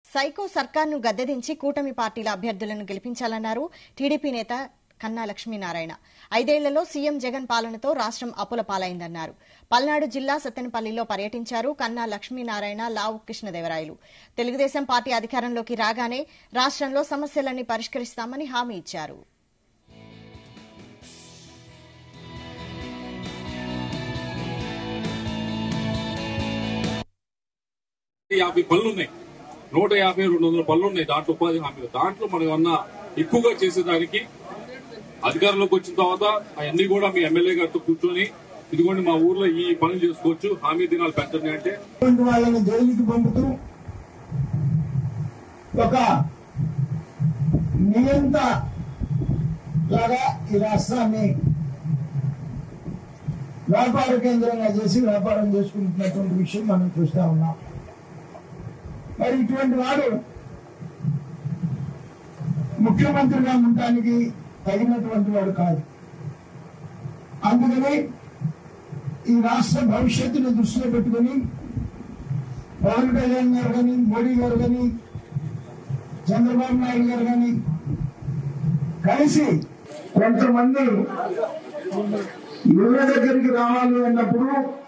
psycho సర్కార్ను గద్దెదించి కూటమి పార్టీల అభ్యర్థులను గెలిపించాలన్నారు టీడీపీ నేత కన్నా లక్ష్మీనారాయణ ఐదేళ్లలో సీఎం జగన్ పాలనతో రాష్ట్రం అప్పుల పాలైందన్నారు పల్నాడు జిల్లా సత్తెనపల్లిలో పర్యటించారు కన్నా లక్ష్మీనారాయణ లావు కృష్ణదేవరాయలు తెలుగుదేశం పార్టీ అధికారంలోకి రాగానే రాష్ట్రంలో సమస్యలన్నీ పరిష్కరిస్తామని హామీ ఇచ్చారు యాభై పనులు ఉన్నాయి నూట యాభై రెండు వందల పనులు ఉన్నాయి దాంట్లో ఉపాధి హామీలు దాంట్లో మనం ఏమన్నా ఎక్కువగా చేసేదానికి అధికారంలోకి వచ్చిన తర్వాత అవన్నీ కూడా మీ ఎమ్మెల్యే గారితో కూర్చొని ఇదిగోండి మా ఊర్లో ఈ పనులు చేసుకోవచ్చు హామీ దినాలు పెంచండి అంటే ఇటువంటి వాళ్ళని జైలుకి పంపుతూ ఒక నియంత లాగా ఈ రాష్ట్రాన్ని వ్యాపార కేంద్రంగా చేసి వ్యాపారం చేసుకుంటున్నటువంటి విషయం మనం చూస్తా ఉన్నాం మరి ఇటువంటి వాడు ముఖ్యమంత్రిగా ఉండటానికి తగినటువంటి వాడు కాదు అందుకని ఈ రాష్ట్ర భవిష్యత్తును దృష్టిలో పెట్టుకుని పవన్ కళ్యాణ్ గారు కానీ మోడీ గారు కానీ చంద్రబాబు నాయుడు గారు కానీ కలిసి కొంతమంది ఇళ్ళ దగ్గరికి రావాలి అన్నప్పుడు